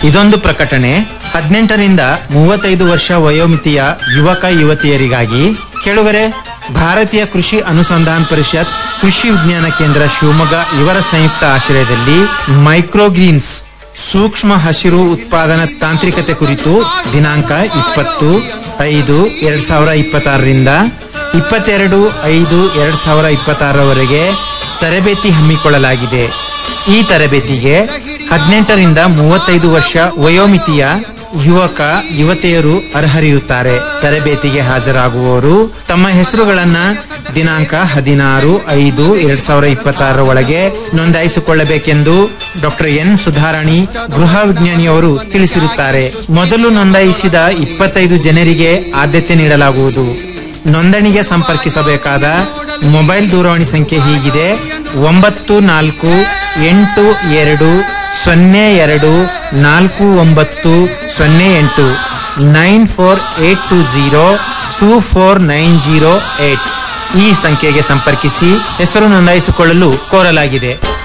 ಇದೊಂದು ಪ್ರಕಟಣೆ ಹದಿನೆಂಟರಿಂದ ಮೂವತ್ತೈದು ವರ್ಷ ವಯೋಮಿತಿಯ ಯುವಕ ಯುವತಿಯರಿಗಾಗಿ ಕೆಳಗರೆ ಭಾರತೀಯ ಕೃಷಿ ಅನುಸಂಧಾನ ಪರಿಷತ್ ಕೃಷಿ ವಿಜ್ಞಾನ ಕೇಂದ್ರ ಶಿವಮೊಗ್ಗ ಇವರ ಸಂಯುಕ್ತ ಆಶ್ರಯದಲ್ಲಿ ಮೈಕ್ರೋಗ್ರೀನ್ಸ್ ಸೂಕ್ಷ್ಮ ಹಸಿರು ಉತ್ಪಾದನಾ ತಾಂತ್ರಿಕತೆ ಕುರಿತು ದಿನಾಂಕ ಇಪ್ಪತ್ತು ಐದು ಎರಡ್ ಸಾವಿರ ಇಪ್ಪತ್ತಾರರಿಂದ ಇಪ್ಪತ್ತೆರಡು ಐದು ಎರಡ್ ಸಾವಿರ ಇಪ್ಪತ್ತಾರರವರೆಗೆ ತರಬೇತಿ ಹಮ್ಮಿಕೊಳ್ಳಲಾಗಿದೆ ಈ ತರಬೇತಿಗೆ ಹದಿನೆಂಟರಿಂದ ಮೂವತ್ತೈದು ವರ್ಷ ವಯೋಮಿತಿಯ ಯುವಕ ಯುವತಿಯರು ಅರ್ಹರಿರುತ್ತಾರೆ ತರಬೇತಿಗೆ ಹಾಜರಾಗುವವರು ತಮ್ಮ ಹೆಸರುಗಳನ್ನ ದಿನಾಂಕ ಹದಿನಾರು ಐದು ಎರಡ್ ಸಾವಿರ ಇಪ್ಪತ್ತಾರರ ಒಳಗೆ ನೋಂದಾಯಿಸಿಕೊಳ್ಳಬೇಕೆಂದು ಡಾಕ್ಟರ್ ಎನ್ ಸುಧಾರಾಣಿ ಗೃಹ ವಿಜ್ಞಾನಿಯವರು ತಿಳಿಸಿರುತ್ತಾರೆ ಮೊದಲು ನೋಂದಾಯಿಸಿದ ಇಪ್ಪತ್ತೈದು ಜನರಿಗೆ ಆದ್ಯತೆ ನೀಡಲಾಗುವುದು ನೋಂದಣಿಗೆ ಸಂಪರ್ಕಿಸಬೇಕಾದ ಮೊಬೈಲ್ ದೂರವಾಣಿ ಸಂಖ್ಯೆ ಹೀಗಿದೆ ಒಂಬತ್ತು ನಾಲ್ಕು ಎಂಟು ಎರಡು ಸೊನ್ನೆ ಎರಡು ನಾಲ್ಕು ಒಂಬತ್ತು ಸೊನ್ನೆ ಎಂಟು nine four eight two zero two four nine zero eight ಈ ಸಂಖ್ಯೆಗೆ ಸಂಪರ್ಕಿಸಿ ಹೆಸರು ನೋಂದಾಯಿಸಿಕೊಳ್ಳಲು ಕೋರಲಾಗಿದೆ